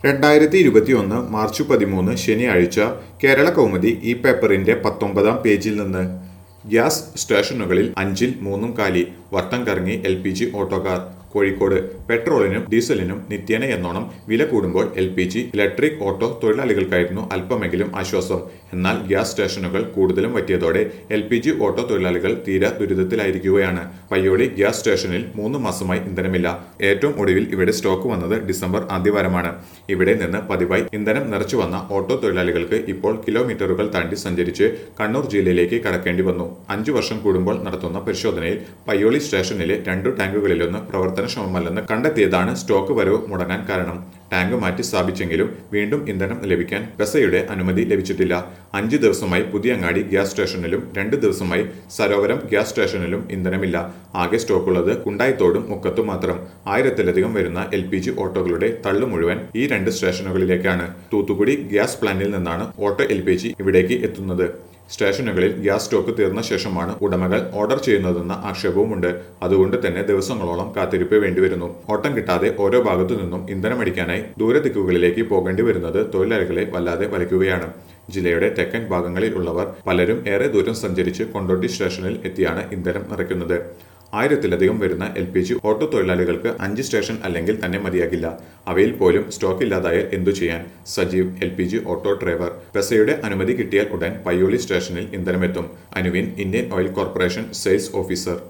രണ്ടായിരത്തി ഇരുപത്തിയൊന്ന് മാർച്ച് പതിമൂന്ന് ശനിയാഴ്ച കേരള കൗമുദി ഈ പേപ്പറിന്റെ പത്തൊമ്പതാം പേജിൽ നിന്ന് ഗ്യാസ് സ്റ്റേഷനുകളിൽ അഞ്ചിൽ മൂന്നും കാലി വട്ടം കറങ്ങി എൽ പി ജി ഓട്ടോക്കാർ കോഴിക്കോട് പെട്രോളിനും ഡീസലിനും നിത്യേന എന്നോണം വില കൂടുമ്പോൾ L P G electric auto തൊഴിലാളികൾക്കായിരുന്നു അല്പമെങ്കിലും ആശ്വാസം എന്നാൽ ഗ്യാസ് സ്റ്റേഷനുകൾ കൂടുതലും പറ്റിയതോടെ എൽ പി ജി ഓട്ടോ തൊഴിലാളികൾ തീരെ ദുരിതത്തിലായിരിക്കുകയാണ് പയ്യോളി ഗ്യാസ് സ്റ്റേഷനിൽ മൂന്ന് മാസമായി ഇന്ധനമില്ല ഏറ്റവും ഒടുവിൽ ഇവിടെ സ്റ്റോക്ക് വന്നത് ഡിസംബർ ആദ്യവാരമാണ് ഇവിടെ നിന്ന് പതിവായി ഇന്ധനം നിറച്ചു വന്ന ഓട്ടോ തൊഴിലാളികൾക്ക് ഇപ്പോൾ കിലോമീറ്ററുകൾ താണ്ടി സഞ്ചരിച്ച് കണ്ണൂർ ജില്ലയിലേക്ക് കടക്കേണ്ടി വന്നു അഞ്ചു വർഷം കൂടുമ്പോൾ നടത്തുന്ന പരിശോധനയിൽ പയ്യോളി സ്റ്റേഷനിലെ രണ്ടു ടാങ്കുകളിലൊന്ന് പ്രവർത്തനക്ഷമമല്ലെന്ന് കണ്ടെത്തിയതാണ് സ്റ്റോക്ക് വരവ് മുടങ്ങാൻ കാരണം ടാങ്ക് മാറ്റി സ്ഥാപിച്ചെങ്കിലും വീണ്ടും ഇന്ധനം ലഭിക്കാൻ ബസയുടെ അനുമതി ലഭിച്ചിട്ടില്ല അഞ്ച് ദിവസമായി പുതിയങ്ങാടി ഗ്യാസ് സ്റ്റേഷനിലും രണ്ട് ദിവസമായി സരോവരം ഗ്യാസ് സ്റ്റേഷനിലും ഇന്ധനമില്ല ആകെ സ്റ്റോക്കുള്ളത് കുണ്ടായിത്തോടും മുക്കത്തും മാത്രം ആയിരത്തിലധികം വരുന്ന എൽ പി ജി ഓട്ടോകളുടെ തള്ളു മുഴുവൻ ഈ രണ്ട് സ്റ്റേഷനുകളിലേക്കാണ് തൂത്തുക്കുടി ഗ്യാസ് പ്ലാന്റിൽ നിന്നാണ് ഓട്ടോ എൽ പി ജി ഇവിടേക്ക് എത്തുന്നത് സ്റ്റേഷനുകളിൽ ഗ്യാസ് സ്റ്റോക്ക് തീർന്ന ശേഷമാണ് ഉടമകൾ ഓർഡർ ചെയ്യുന്നതെന്ന ആക്ഷേപവുമുണ്ട് അതുകൊണ്ട് തന്നെ ദിവസങ്ങളോളം കാത്തിരിപ്പ് വേണ്ടിവരുന്നു ഓട്ടം കിട്ടാതെ ഓരോ ഭാഗത്തു നിന്നും ഇന്ധനമടിക്കാനായി ദൂരദിക്കുകളിലേക്ക് പോകേണ്ടി വരുന്നത് തൊഴിലാളികളെ വല്ലാതെ വലയ്ക്കുകയാണ് ജില്ലയുടെ തെക്കൻ ഭാഗങ്ങളിൽ ഉള്ളവർ പലരും ഏറെ ദൂരം സഞ്ചരിച്ച് കൊണ്ടോട്ടി സ്റ്റേഷനിൽ എത്തിയാണ് ഇന്ധനം നിറയ്ക്കുന്നത് ആയിരത്തിലധികം വരുന്ന എൽ പി ജി ഓട്ടോ തൊഴിലാളികൾക്ക് അഞ്ച് സ്റ്റേഷൻ അല്ലെങ്കിൽ തന്നെ മതിയാകില്ല അവയിൽ പോലും സ്റ്റോക്ക് ഇല്ലാതായാൽ എന്തു ചെയ്യാൻ Sajeev L P G auto driver ബസയുടെ അനുമതി കിട്ടിയാൽ ഉടൻ പയ്യോളി സ്റ്റേഷനിൽ ഇന്ധനമെത്തും അനുവിൻ Indian oil corporation sales officer